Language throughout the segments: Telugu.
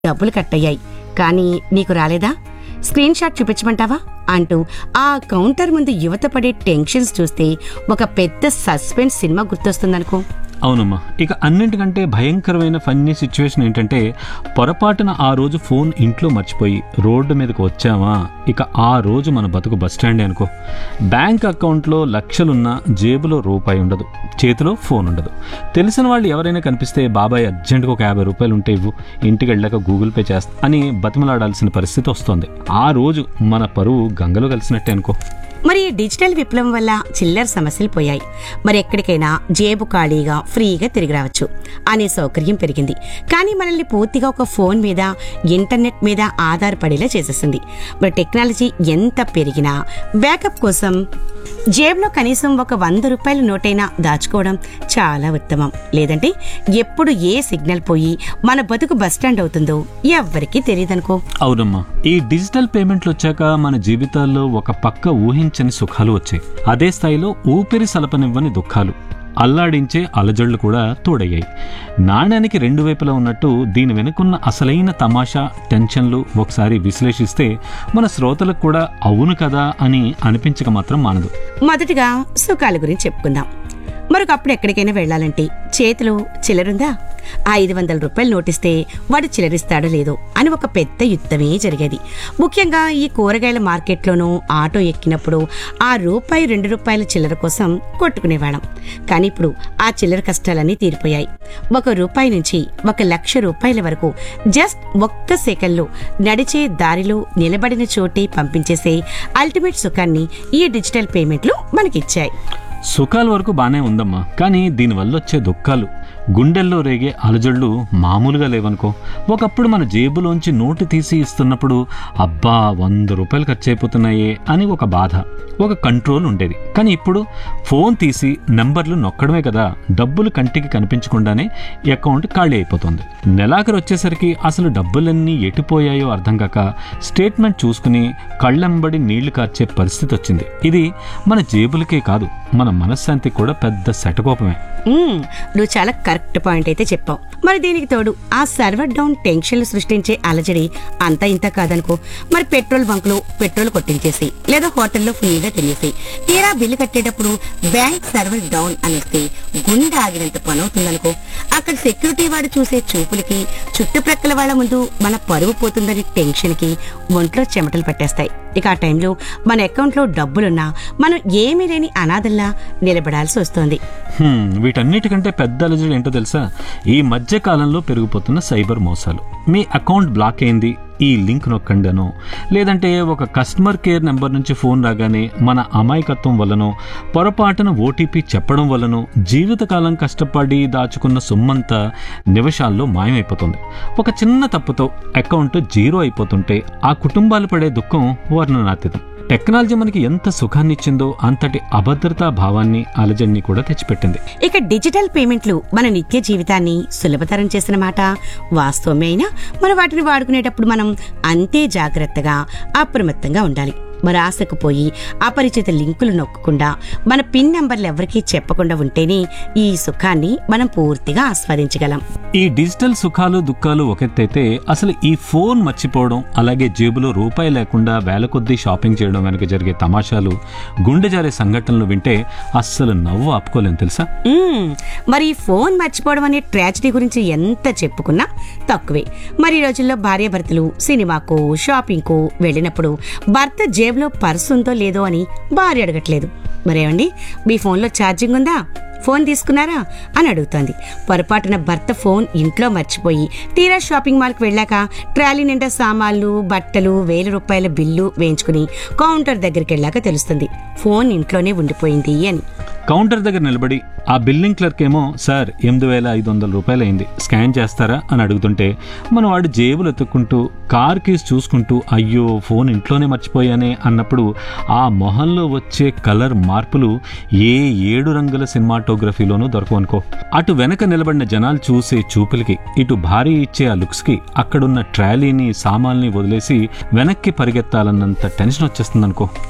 డబ్బులు కట్టయ్యాయి కానీ నీకు రాలేదా స్క్రీన్ షాట్ చూపించమంటావా అంటూ ఆ కౌంటర్ ముందు యువత పడే టెన్షన్స్ చూస్తే ఒక పెద్ద సస్పెన్స్ సినిమా గుర్తొస్తుందనుకో అవునమ్మా ఇక అన్నింటికంటే భయంకరమైన ఫన్నీ సిచ్యువేషన్ ఏంటంటే పొరపాటున ఆ రోజు ఫోన్ ఇంట్లో మర్చిపోయి రోడ్డు మీదకి వచ్చామా ఇక ఆ రోజు మన బతుకు బస్ స్టాండే అనుకో బ్యాంక్ అకౌంట్లో లక్షలున్నా జేబులో రూపాయి ఉండదు చేతిలో ఫోన్ ఉండదు తెలిసిన వాళ్ళు ఎవరైనా కనిపిస్తే బాబాయ్ అర్జెంటుగా ఒక యాభై రూపాయలు ఉంటే ఇవ్వు ఇంటికి వెళ్ళాక గూగుల్ పే చేస్తా అని బతిమలాడాల్సిన పరిస్థితి వస్తుంది ఆ రోజు మన పరువు గంగలో కలిసినట్టే అనుకో మరి ఈ డిజిటల్ విప్లవం వల్ల చిల్లర సమస్యలు పోయాయి మరి ఎక్కడికైనా జేబు ఖాళీగా ఫ్రీగా తిరిగి రావచ్చు అనే సౌకర్యం పెరిగింది కానీ మనల్ని పూర్తిగా ఒక ఫోన్ మీద ఇంటర్నెట్ మీద ఆధారపడేలా చేసేసింది మరి టెక్నాలజీ ఎంత పెరిగినా బ్యాకప్ కోసం జేబులో కనీసం ఒక వంద రూపాయల నోటైనా దాచుకోవడం చాలా ఉత్తమం లేదంటే ఎప్పుడు ఏ సిగ్నల్ పోయి మన బతుకు బస్టాండ్ అవుతుందో ఎవ్వరికీ తెలియదనుకో అవునమ్మా ఈ డిజిటల్ పేమెంట్లు వచ్చాక మన జీవితాల్లో ఒక పక్క ఊహించని సుఖాలు వచ్చాయి అదే స్థాయిలో ఊపిరి సలపనివ్వని దుఃఖాలు అల్లాడించే అలజడులు కూడా తోడయ్యాయి నాణ్యానికి రెండు వైపులా ఉన్నట్టు దీని వెనుకున్న అసలైన తమాషా టెన్షన్లు ఒకసారి విశ్లేషిస్తే మన శ్రోతలకు కూడా అవును కదా అని అనిపించక మాత్రం మానదు మొదటిగా సుఖాల గురించి చెప్పుకుందాం మరొకప్పుడు ఎక్కడికైనా వెళ్ళాలంటే చేతిలో చిల్లరుందా ఐదు వందల రూపాయలు నోటిస్తే వాడు చిల్లరిస్తాడో లేదో అని ఒక పెద్ద యుద్ధమే జరిగేది ముఖ్యంగా ఈ కూరగాయల మార్కెట్లోనూ ఆటో ఎక్కినప్పుడు ఆ రూపాయి రెండు రూపాయల చిల్లర కోసం కొట్టుకునేవాళ్ళం కానీ ఇప్పుడు ఆ చిల్లర కష్టాలన్నీ తీరిపోయాయి ఒక రూపాయి నుంచి ఒక లక్ష రూపాయల వరకు జస్ట్ ఒక్క సెకండ్లో నడిచే దారిలో నిలబడిన చోటే పంపించేసే అల్టిమేట్ సుఖాన్ని ఈ డిజిటల్ పేమెంట్లు మనకిచ్చాయి సుఖాల వరకు బానే ఉందమ్మా కానీ దీనివల్ల వచ్చే దుఃఖాలు గుండెల్లో రేగే అలజడులు మామూలుగా లేవనుకో ఒకప్పుడు మన జేబులోంచి నోటు తీసి ఇస్తున్నప్పుడు అబ్బా వంద రూపాయలు ఖర్చు అయిపోతున్నాయే అని ఒక బాధ ఒక కంట్రోల్ ఉండేది కానీ ఇప్పుడు ఫోన్ తీసి నెంబర్లు నొక్కడమే కదా డబ్బులు కంటికి కనిపించకుండానే అకౌంట్ ఖాళీ అయిపోతుంది నెలాఖరు వచ్చేసరికి అసలు డబ్బులన్నీ ఎటుపోయాయో అర్థం కాక స్టేట్మెంట్ చూసుకుని కళ్ళెంబడి నీళ్లు కార్చే పరిస్థితి వచ్చింది ఇది మన జేబులకే కాదు మన మనశ్శాంతికి కూడా పెద్ద శటకోపమే మ్మ్, నువ్వు చాలా కరెక్ట్ పాయింట్ అయితే చెప్పావు మరి దీనికి తోడు ఆ సర్వర్ డౌన్ టెన్షన్లు సృష్టించే అలజడి అంతా ఇంత కాదనుకో మరి పెట్రోల్ బంక్లో పెట్రోల్ కొట్టించేసి లేదా హోటల్లో ఫ్రీగా తినేసి తీరా బిల్లు కట్టేటప్పుడు బ్యాంక్ సర్వర్ డౌన్ అనేస్తే గుండె ఆగినంత పని అవుతుందనుకో అక్కడ సెక్యూరిటీ వాడు చూసే చూపులకి చుట్టుప్రక్కల వాళ్ళ ముందు మన పరువు పోతుందని టెన్షన్కి ఒంట్లో చెమటలు పట్టేస్తాయి ఇక ఆ టైంలో మన అకౌంట్లో డబ్బులున్నా మనం ఏమీ లేని అనాథల్లా నిలబడాల్సి వస్తోంది హ్మ్, వీటన్నిటికంటే పెద్ద అలజడి ఏంటో తెలుసా ఈ మధ్య కాలంలో పెరిగిపోతున్న సైబర్ మోసాలు మీ అకౌంట్ బ్లాక్ అయింది ఈ లింక్ నొక్కండి అనో లేదంటే ఒక కస్టమర్ కేర్ నెంబర్ నుంచి ఫోన్ రాగానే మన అమాయకత్వం వల్లనో పొరపాటున ఓటీపీ చెప్పడం వల్లనో జీవితకాలం కష్టపడి దాచుకున్న సొమ్మంతా నిమిషాల్లో మాయమైపోతుంది ఒక చిన్న తప్పుతో అకౌంట్ జీరో అయిపోతుంటే ఆ కుటుంబాలు పడే దుఃఖం వర్ణనాతీతం టెక్నాలజీ మనకి ఎంత సుఖాన్ని ఇచ్చిందో అంతటి అభద్రతా భావాన్ని అలజడిని కూడా తెచ్చిపెట్టింది ఇక డిజిటల్ పేమెంట్లు మన నిత్య జీవితాన్ని సులభతరం చేసిన మాట వాస్తవమే అయినా మనం వాటిని వాడుకునేటప్పుడు మనం అంతే జాగ్రత్తగా అప్రమత్తంగా ఉండాలి మరి ఆశకు పోయి అపరిచిత లింకులు నొక్కకుండా మన పిన్ నంబర్లు ఎవరికీ చెప్పకుండా ఉంటేనే ఈ సుఖాన్ని మనం పూర్తిగా ఆస్వాదించగలం ఈ డిజిటల్ సుఖాలు దుఃఖాలు ఒకెత్తైతే అసలు ఈ ఫోన్ మర్చిపోవడం అలాగే జేబులో రూపాయి లేకుండా వేల కొద్దీ షాపింగ్ చేయడం వెనక జరిగే తమాషాలు గుండె జారే సంఘటనలు వింటే అస్సలు నవ్వు ఆపుకోలేం తెలుసా మ్మ్. మరి ఈ ఫోన్ మర్చిపోవడం అనే ట్రాజడీ గురించి ఎంత చెప్పుకున్నా తక్కువే మరి ఈ రోజుల్లో భార్యాభర్తలు సినిమాకు షాపింగ్కు వెళ్ళినప్పుడు భర్త జేబులో పర్సు ఉందో లేదో అని భార్య అడగట్లేదు మరేమండి మీ ఫోన్లో ఛార్జింగ్ ఉందా ఫోన్ తీసుకున్నారా అని అడుగుతోంది పొరపాటున భర్త ఫోన్ ఇంట్లో మర్చిపోయి తీరా షాపింగ్ మాల్కి వెళ్ళాక ట్రాలీ నిండా సామాన్లు బట్టలు వేల రూపాయల బిల్లు వేయించుకుని కౌంటర్ దగ్గరికి వెళ్ళాక తెలుస్తుంది ఫోన్ ఇంట్లోనే ఉండిపోయింది అని కౌంటర్ దగ్గర నిలబడి ఆ బిల్లింగ్ క్లర్క్ ఏమో సార్ ఎనిమిది వేల ఐదు వందల రూపాయలు అయింది స్కాన్ చేస్తారా అని అడుగుతుంటే మన వాడు జేబులు ఎత్తుక్కుంటూ కార్ కీస్ చూసుకుంటూ అయ్యో ఫోన్ ఇంట్లోనే మర్చిపోయానే అన్నప్పుడు ఆ మొహంలో వచ్చే కలర్ మార్పులు ఏ ఏడు రంగుల సినిమాటోగ్రఫీలోనూ దొరకవనుకో అటు వెనక నిలబడిన జనాలు చూసే చూపులకి ఇటు భార్య ఇచ్చే ఆ లుక్స్కి అక్కడున్న ట్రాలీని సామాన్ని వదిలేసి వెనక్కి పరిగెత్తాలన్నంత టెన్షన్ వచ్చేస్తుందనుకో కానీ ఈ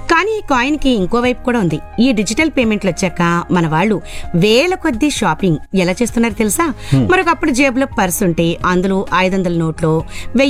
కాయిన్ కి ఇంకో వైపు కూడా ఉంది ఈ డిజిటల్ పేమెంట్లు వచ్చాక మన వాళ్ళు వేల కొద్దీ షాపింగ్ ఎలా చేస్తున్నారు తెలుసా మరొకప్పుడు జేబులో పర్స్ ఉంటే అందులో ఐదు వందల నోట్లో వెయ్యి